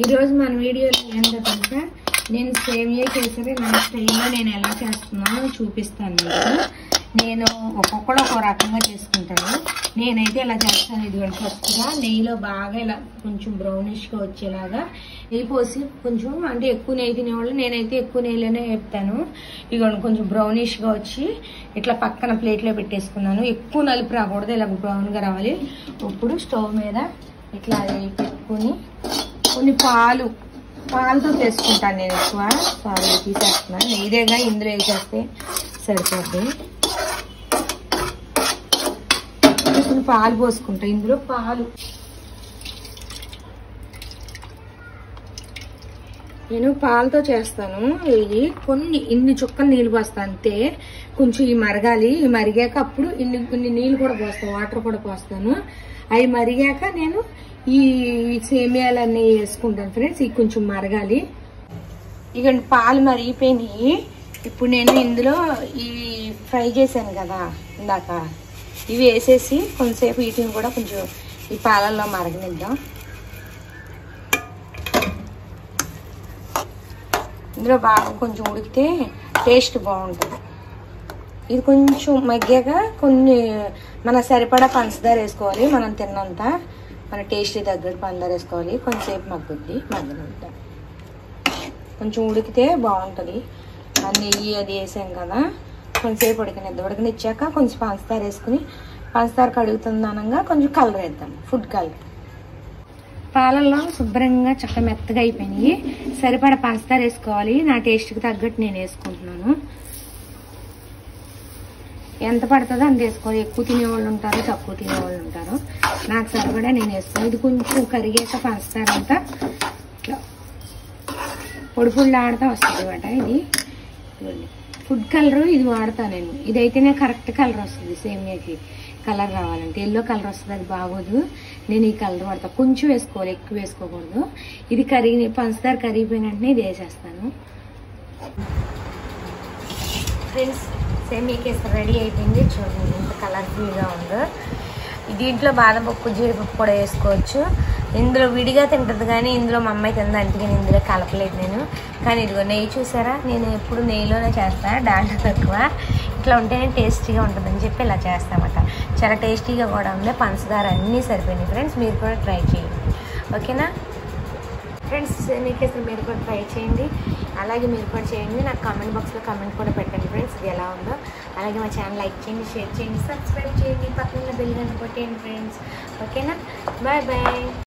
ఈరోజు మన వీడియోలో ఏంటో తెలుసా నేను సేమియా కేసరి నా స్టైల్లో నేను ఎలా చేస్తున్నానో చూపిస్తాను మీకు నేను ఒక్కొక్కడు ఒక రకంగా చేసుకుంటాను నేనైతే ఇలా చేస్తాను ఇదిగోండి ఫస్ట్గా నెయ్యిలో బాగా ఇలా కొంచెం బ్రౌనిష్గా వచ్చేలాగా నెయ్యి పోసి కొంచెం అంటే ఎక్కువ నెయ్యి తినేవాళ్ళు నేనైతే ఎక్కువ నెయ్యిలోనే వేపుతాను ఇదిగోండి కొంచెం బ్రౌనిష్గా వచ్చి ఇట్లా పక్కన ప్లేట్లో పెట్టేసుకున్నాను ఎక్కువ నలుపు రాకూడదు ఇలా బ్రౌన్గా రావాలి ఇప్పుడు స్టవ్ మీద ఇట్లా అది పెట్టుకుని కొన్ని పాలు పాలతో చేసుకుంటాను నేను ఎక్కువ పాలు తీసేస్తున్నాను నెయ్యిదేగా ఇందులో వేసేస్తే సరిపోద్ది కొన్ని పాలు పోసుకుంటా ఇందులో పాలు నేను పాలతో చేస్తాను ఇది కొన్ని ఇన్ని చుక్కలు నీళ్ళు పోస్తాను అంతే కొంచెం ఈ మరగాలి ఈ మరిగాక అప్పుడు ఇన్ని కొన్ని నీళ్ళు కూడా పోస్తాను వాటర్ కూడా పోస్తాను అవి మరిగాక నేను ఈ సేమియాలన్నీ వేసుకుంటాను ఫ్రెండ్స్ ఇవి కొంచెం మరగాలి ఇక పాలు మరిగిపోయినాయి ఇప్పుడు నేను ఇందులో ఈ ఫ్రై చేశాను కదా ఇందాక ఇవి వేసేసి కొంతసేపు వీటిని కూడా కొంచెం ఈ పాలల్లో మరగనిద్దాం ఇందులో బాగా కొంచెం ఉడికితే టేస్ట్ బాగుంటుంది ఇది కొంచెం మగ్గాక కొన్ని మన సరిపడా పంచదార వేసుకోవాలి మనం తిన్నంత మన టేస్ట్ తగ్గట్టు పంచదార వేసుకోవాలి కొంచెంసేపు మగ్గుద్ది మగ్గనంత కొంచెం ఉడికితే బాగుంటుంది ఆ నెయ్యి అది వేసాం కదా కొంచెంసేపు ఉడకనిద్దాం ఉడకనిచ్చాక కొంచెం పంచదార వేసుకుని పంచదార కడుగుతుంది అనగా కొంచెం కలర్ వేద్దాం ఫుడ్ కలర్ పాలల్లో శుభ్రంగా చక్క మెత్తగా అయిపోయినాయి సరిపడా పంచదార వేసుకోవాలి నా టేస్ట్కి తగ్గట్టు నేను వేసుకుంటున్నాను ఎంత పడుతుందో అంత వేసుకోవాలి ఎక్కువ తినేవాళ్ళు ఉంటారు తక్కువ తినేవాళ్ళు ఉంటారు నాకు సరిపడా నేను వేస్తాను ఇది కొంచెం కరిగాక పంచదార అంతా ఇట్లా పొడి పొడి ఆడుతూ వస్తుంది అనమాట ఇది ఇదిగోండి. ఫుడ్ కలర్ ఇది వాడతా నేను ఇదైతేనే కరెక్ట్ కలర్ వస్తుంది సేమియాకి కలర్ రావాలంటే ఎల్లో కలర్ వస్తుంది అది బాగోదు నేను ఈ కలర్ వాడతా కొంచెం వేసుకోవాలి ఎక్కువ వేసుకోకూడదు ఇది కరిగి పంచదార కరిగిపోయిన వెంటనే ఇది వేసేస్తాను ఫ్రెండ్స్ సేమియా కేసరి రెడీ అయిపోయింది చూడండి ఎంత కలర్ఫుల్గా ఉందో దీంట్లో బాదం పప్పు జీడిపప్పు కూడా వేసుకోవచ్చు ఇందులో విడిగా తింటుంది కానీ ఇందులో మా అమ్మాయి తింది అంటే నేను ఇందులో కలపలేదు నేను కానీ ఇదిగో నెయ్యి చూసారా నేను ఎప్పుడు నెయ్యిలోనే చేస్తాను డాల్డా తక్కువ ఇట్లా ఉంటేనే టేస్టీగా ఉంటుందని చెప్పి ఇలా చేస్తామట చాలా టేస్టీగా కూడా ఉంది పంచదార అన్నీ సరిపోయినాయి ఫ్రెండ్స్ మీరు కూడా ట్రై చేయండి ఓకేనా ఫ్రెండ్స్ మీకు అసలు మీరు కూడా ట్రై చేయండి అలాగే మీరు కూడా చేయండి నాకు కామెంట్ బాక్స్లో కామెంట్ కూడా పెట్టండి ఫ్రెండ్స్ ఇది ఎలా ఉందో అలాగే మా ఛానల్ లైక్ చేయండి షేర్ చేయండి సబ్స్క్రైబ్ చేయండి పక్కన బెల్ గంట కొట్టేయండి ఫ్రెండ్స్ ఓకేనా బాయ్ బాయ్